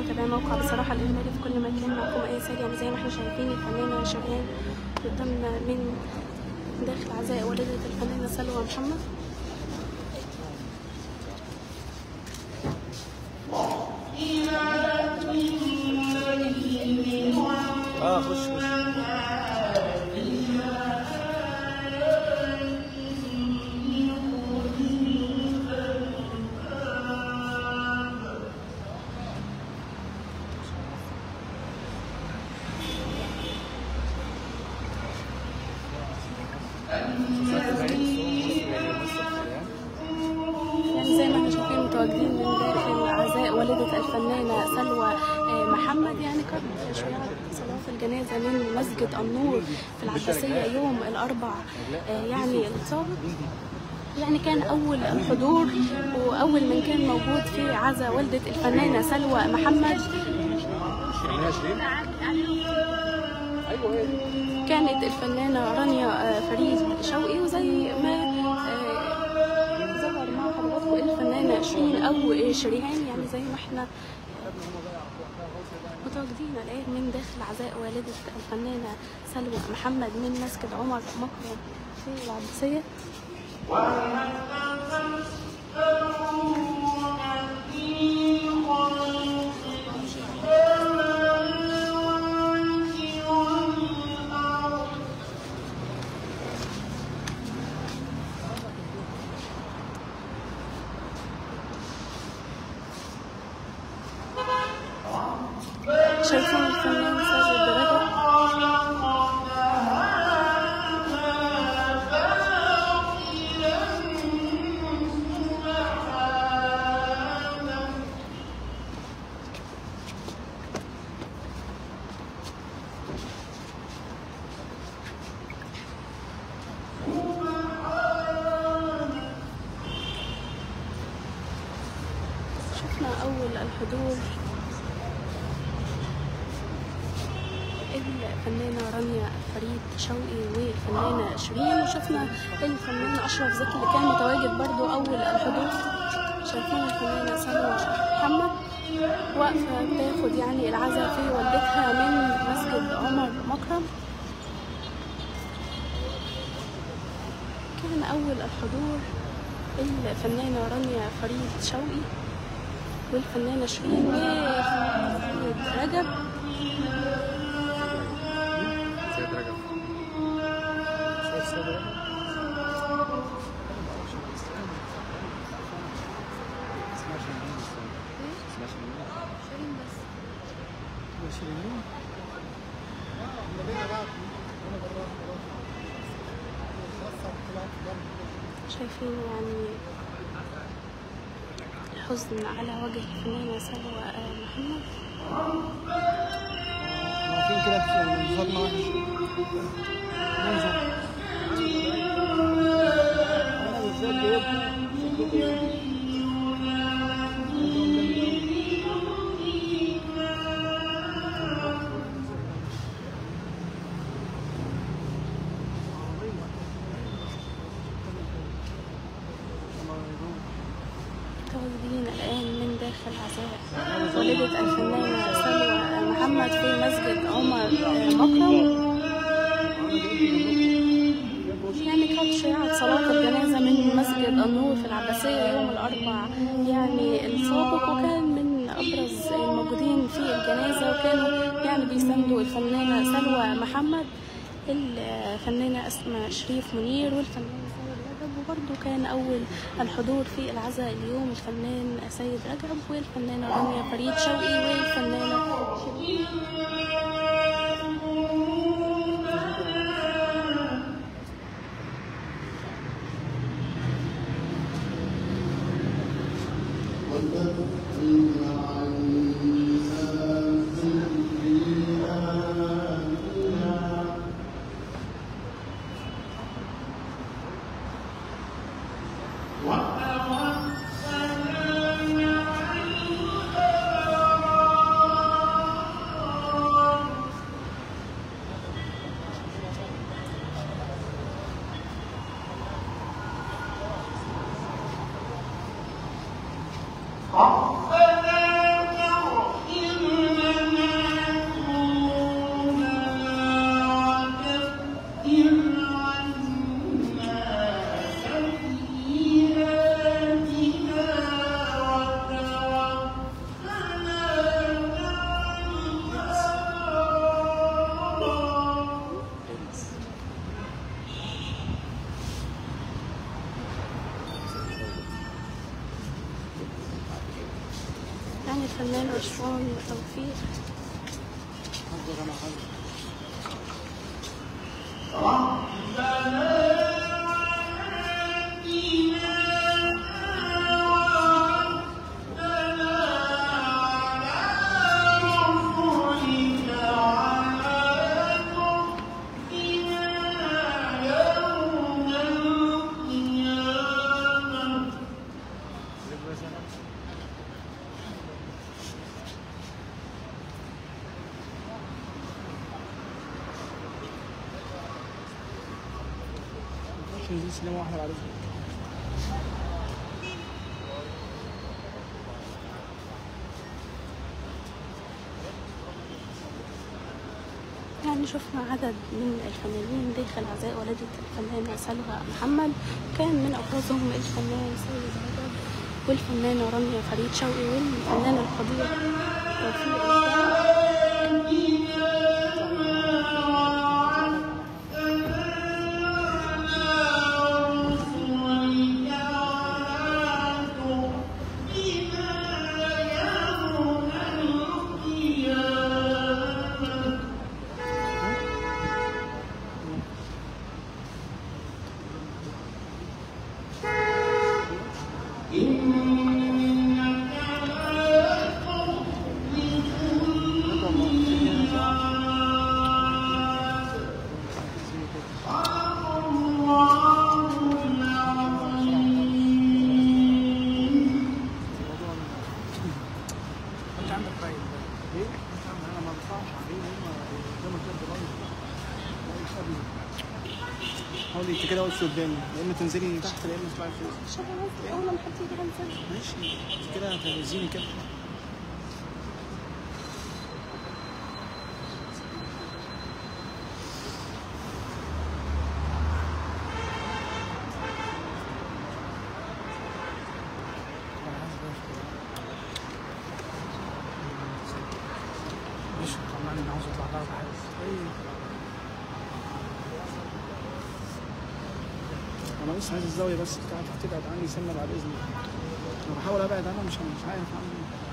متابعي موقع بصراحة الإخباري في كل مكان معكم أي ساجة يعني زي ما احنا شايفين الفنانة شيرين قدامنا من داخل عزاء والدة الفنانة سلوى محمد اه خش خش يعني زي ما احنا شايفين متواجدين من داخل عزاء والدة الفنانة سلوى آه، محمد يعني كانت تشريعات صلاة الجنازة من مسجد النور في العباسية يوم الأربع آه، يعني السابق يعني كان أول الحضور وأول من كان موجود في عزاء والدة الفنانة سلوى محمد كان 20 ايوه هي كانت الفنانة رانيا آه، فريد شوقي وزي ما آه، ظهر مع حضراتكم الفنانة شيرين أو شريهان يعني زي ما احنا متواجدين الآن من داخل عزاء والدة الفنانة سلوى محمد من مسجد عمر مكرم في العباسية شايفين الفنان ساجد رجب شفنا أول الحضور الفنانة رانيا فريد شوقي والفنانة شيرين وشفنا الفنان أشرف زكي اللي كان متواجد برضو أول الحضور شايفين الفنانة سلوى محمد واقفة بتاخد يعني العزاء في والدتها من مسجد عمر مكرم كان أول الحضور الفنانة رانيا فريد شوقي والفنانة شيرين وفريد رجب سيد رجب شوف سيد رجب اسمها شيرين بس. اسمها شيرين. شيرين بس هو شيرين؟ شايفين يعني الحزن على وجه الفنانة سلوى آه، محمد واقفين كده في صدمة واحدة منظر أنا بالذات جايب متواجدين الآن من داخل عزاء والدة الفنانة سلوى محمد في مسجد عمر آه، مكرم يعني كانت شيعة صلاة الجنازة من مسجد النور في العباسية يوم الأربع يعني السابق وكان من أبرز الموجودين في الجنازة وكانوا يعني بيساندوا الفنانة سلوى محمد الفنانة أسماء شريف منير والفنان سيد رجب وبرضه كان أول الحضور في العزاء اليوم الفنان سيد رجب والفنانة رانيا فريد شوقي والفنانة شيرين ربنا يعني الفنان رشوان توفيق حاضر انا حاضر مش ننزل سينما واحدة بعد اذنك يعني شفنا عدد من الفنانين داخل عزاء والدة الفنانة سلوى محمد كان من أبرزهم الفنان سيد رجب والفنانة رانيا فريد شوقي والفنان القدير توفيق الفنان انت عندك راي ايه؟ انا ما بدفعش عليه هم قدام الكلب رايح حاولي انت كده وقفي قدامي يا اما تنزلي تحت يا اما تطلعي فوق عشان عايزة أول ما حد يجي هنزل ماشي انت كده هتهزيني كده مش طلعني انا عاوز اطلع درجه حاجه انا بس عايز الزاويه بس بتاعتك تبعد عني سنه بعد اذنك انا بحاول ابعد عنها مش مش عارف اعمل ايه